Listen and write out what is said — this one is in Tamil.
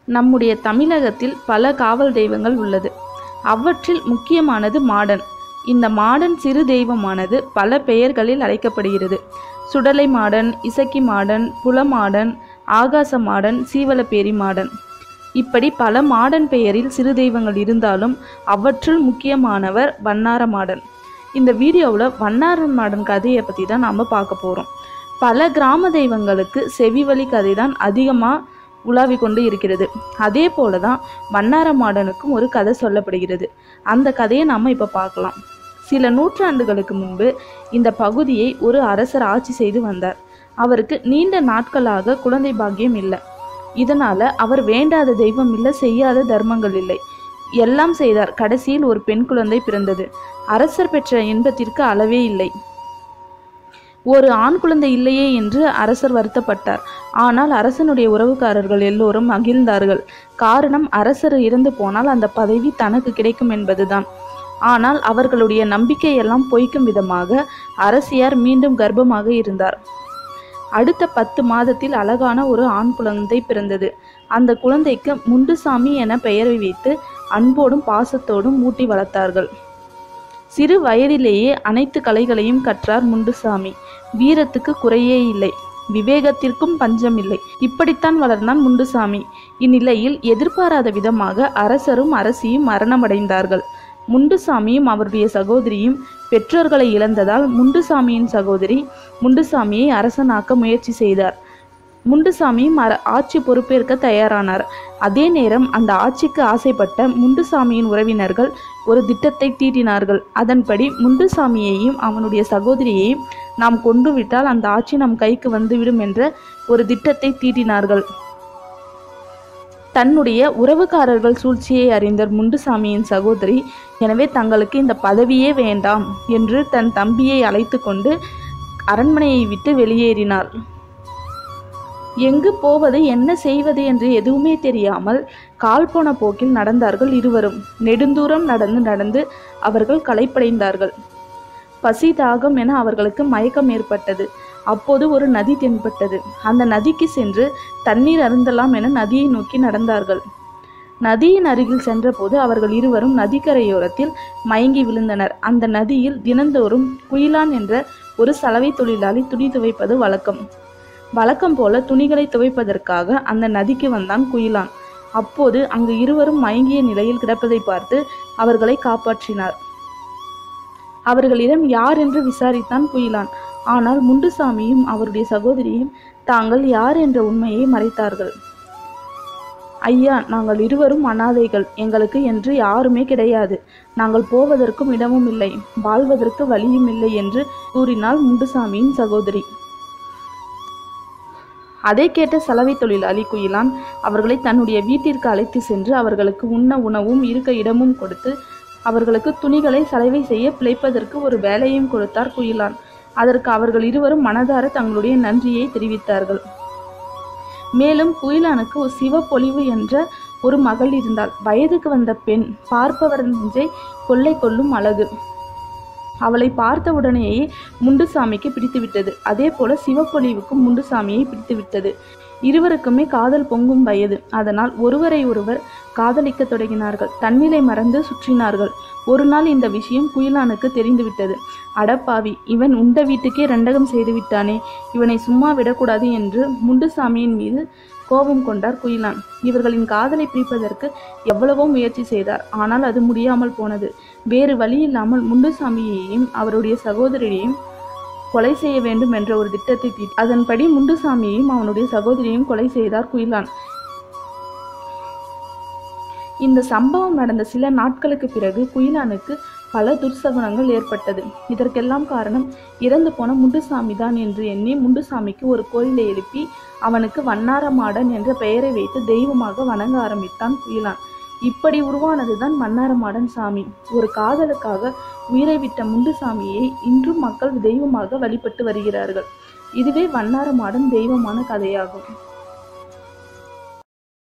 நம்முடைய தமிழகத்தில் பல காவல் தெய்வங்கள் உள்ளது அவற்றில் முக்கியமானது மாடன் இந்த மாடன் சிறு தெய்வமானது பல பெயர்களில் அழைக்கப்படுகிறது சுடலை மாடன் இசக்கி மாடன் புலமாடன் ஆகாச மாடன் சீவலப்பேரி மாடன் இப்படி பல மாடன் பெயரில் சிறு தெய்வங்கள் இருந்தாலும் அவற்றுள் முக்கியமானவர் வண்ணார மாடன் இந்த வீடியோவில் வண்ணார மாடன் கதையை பற்றி தான் நாம் பார்க்க போகிறோம் பல கிராம தெய்வங்களுக்கு செவிவழி கதை தான் அதிகமாக உலாவி கொண்டு இருக்கிறது அதே போல தான் வண்ணார மாடனுக்கும் ஒரு கதை சொல்லப்படுகிறது அந்த கதையை நாம் இப்போ பார்க்கலாம் சில நூற்றாண்டுகளுக்கு முன்பு இந்த பகுதியை ஒரு அரசர் ஆட்சி செய்து வந்தார் அவருக்கு நீண்ட நாட்களாக குழந்தை பாக்கியம் இல்லை இதனால அவர் வேண்டாத தெய்வம் இல்லை செய்யாத தர்மங்கள் இல்லை எல்லாம் செய்தார் கடைசியில் ஒரு பெண் குழந்தை பிறந்தது அரசர் பெற்ற இன்பத்திற்கு அளவே இல்லை ஒரு ஆண் குழந்தை இல்லையே என்று அரசர் வருத்தப்பட்டார் ஆனால் அரசனுடைய உறவுக்காரர்கள் எல்லோரும் மகிழ்ந்தார்கள் காரணம் அரசர் இறந்து போனால் அந்த பதவி தனக்கு கிடைக்கும் என்பதுதான் ஆனால் அவர்களுடைய நம்பிக்கையெல்லாம் பொய்க்கும் விதமாக அரசியார் மீண்டும் கர்ப்பமாக இருந்தார் அடுத்த பத்து மாதத்தில் அழகான ஒரு ஆண் குழந்தை பிறந்தது அந்த குழந்தைக்கு முண்டுசாமி என பெயரை வைத்து அன்போடும் பாசத்தோடும் ஊட்டி வளர்த்தார்கள் சிறு வயதிலேயே அனைத்து கலைகளையும் கற்றார் முண்டுசாமி வீரத்துக்கு குறையே இல்லை விவேகத்திற்கும் பஞ்சமில்லை இப்படித்தான் வளர்ந்தான் முண்டுசாமி இந்நிலையில் எதிர்பாராத விதமாக அரசரும் அரசியும் மரணமடைந்தார்கள் முண்டுசாமியும் அவருடைய சகோதரியும் பெற்றோர்களை இழந்ததால் முண்டுசாமியின் சகோதரி முண்டுசாமியை அரசனாக்க முயற்சி செய்தார் முண்டுசாமியும் அர- ஆட்சி பொறுப்பேற்க தயாரானார் அதே நேரம் அந்த ஆட்சிக்கு ஆசைப்பட்ட முண்டுசாமியின் உறவினர்கள் ஒரு திட்டத்தை தீட்டினார்கள் அதன்படி முண்டுசாமியையும் அவனுடைய சகோதரியையும் நாம் கொண்டு விட்டால் அந்த ஆட்சி நம் கைக்கு வந்துவிடும் என்ற ஒரு திட்டத்தை தீட்டினார்கள் தன்னுடைய உறவுக்காரர்கள் சூழ்ச்சியை அறிந்த முண்டுசாமியின் சகோதரி எனவே தங்களுக்கு இந்த பதவியே வேண்டாம் என்று தன் தம்பியை அழைத்து கொண்டு அரண்மனையை விட்டு வெளியேறினார் எங்கு போவது என்ன செய்வது என்று எதுவுமே தெரியாமல் கால் போன போக்கில் நடந்தார்கள் இருவரும் நெடுந்தூரம் நடந்து நடந்து அவர்கள் களைப்படைந்தார்கள் பசி தாகம் என அவர்களுக்கு மயக்கம் ஏற்பட்டது அப்போது ஒரு நதி தென்பட்டது அந்த நதிக்கு சென்று தண்ணீர் அருந்தலாம் என நதியை நோக்கி நடந்தார்கள் நதியின் அருகில் சென்றபோது அவர்கள் இருவரும் நதிக்கரையோரத்தில் மயங்கி விழுந்தனர் அந்த நதியில் தினந்தோறும் குயிலான் என்ற ஒரு சலவை தொழிலாளி துணி துவைப்பது வழக்கம் வழக்கம் போல துணிகளை துவைப்பதற்காக அந்த நதிக்கு வந்தான் குயிலான் அப்போது அங்கு இருவரும் மயங்கிய நிலையில் கிடப்பதை பார்த்து அவர்களை காப்பாற்றினார் அவர்களிடம் யார் என்று விசாரித்தான் குயிலான் ஆனால் முண்டுசாமியும் அவருடைய சகோதரியும் தாங்கள் யார் என்ற உண்மையை மறைத்தார்கள் ஐயா நாங்கள் இருவரும் அனாதைகள் எங்களுக்கு என்று யாருமே கிடையாது நாங்கள் போவதற்கும் இடமும் இல்லை வாழ்வதற்கு வழியும் இல்லை என்று கூறினாள் முண்டுசாமியின் சகோதரி அதை கேட்ட சலவை தொழிலாளி குயிலான் அவர்களை தன்னுடைய வீட்டிற்கு அழைத்து சென்று அவர்களுக்கு உண்ண உணவும் இருக்க இடமும் கொடுத்து அவர்களுக்கு துணிகளை சலவை செய்ய பிழைப்பதற்கு ஒரு வேலையும் கொடுத்தார் குயிலான் அதற்கு அவர்கள் இருவரும் மனதார தங்களுடைய நன்றியை தெரிவித்தார்கள் மேலும் குயிலானுக்கு ஒரு சிவப்பொலிவு என்ற ஒரு மகள் இருந்தாள் வயதுக்கு வந்த பெண் பார்ப்பவர் நெஞ்சை கொள்ளை கொள்ளும் அழகு அவளை பார்த்தவுடனேயே முண்டுசாமிக்கு பிடித்துவிட்டது அதே போல சிவப்பொலிவுக்கும் முண்டுசாமியை பிடித்துவிட்டது இருவருக்குமே காதல் பொங்கும் வயது அதனால் ஒருவரை ஒருவர் காதலிக்க தொடங்கினார்கள் தன்னிலை மறந்து சுற்றினார்கள் ஒரு நாள் இந்த விஷயம் குயிலானுக்கு தெரிந்துவிட்டது அடப்பாவி இவன் உண்ட வீட்டுக்கே ரெண்டகம் செய்து விட்டானே இவனை சும்மா விடக்கூடாது என்று முண்டுசாமியின் மீது கோபம் கொண்டார் குயிலான் இவர்களின் காதலை பிரிப்பதற்கு எவ்வளவோ முயற்சி செய்தார் ஆனால் அது முடியாமல் போனது வேறு வழி இல்லாமல் முண்டுசாமியையும் அவருடைய சகோதரியையும் கொலை செய்ய வேண்டும் என்ற ஒரு திட்டத்தை தீட்டி அதன்படி முண்டுசாமியையும் அவனுடைய சகோதரியையும் கொலை செய்தார் குயிலான் இந்த சம்பவம் நடந்த சில நாட்களுக்கு பிறகு குயிலானுக்கு பல துர்சகுனங்கள் ஏற்பட்டது இதற்கெல்லாம் காரணம் இறந்து போன முண்டுசாமி தான் என்று எண்ணி முண்டுசாமிக்கு ஒரு கோயிலை எழுப்பி அவனுக்கு வண்ணாரமாடன் என்ற பெயரை வைத்து தெய்வமாக வணங்க ஆரம்பித்தான் குயிலான் இப்படி உருவானதுதான் மன்னாரமாடன் சாமி ஒரு காதலுக்காக உயிரை விட்ட முண்டுசாமியை இன்றும் மக்கள் தெய்வமாக வழிபட்டு வருகிறார்கள் இதுவே வண்ணாரமாடன் தெய்வமான கதையாகும்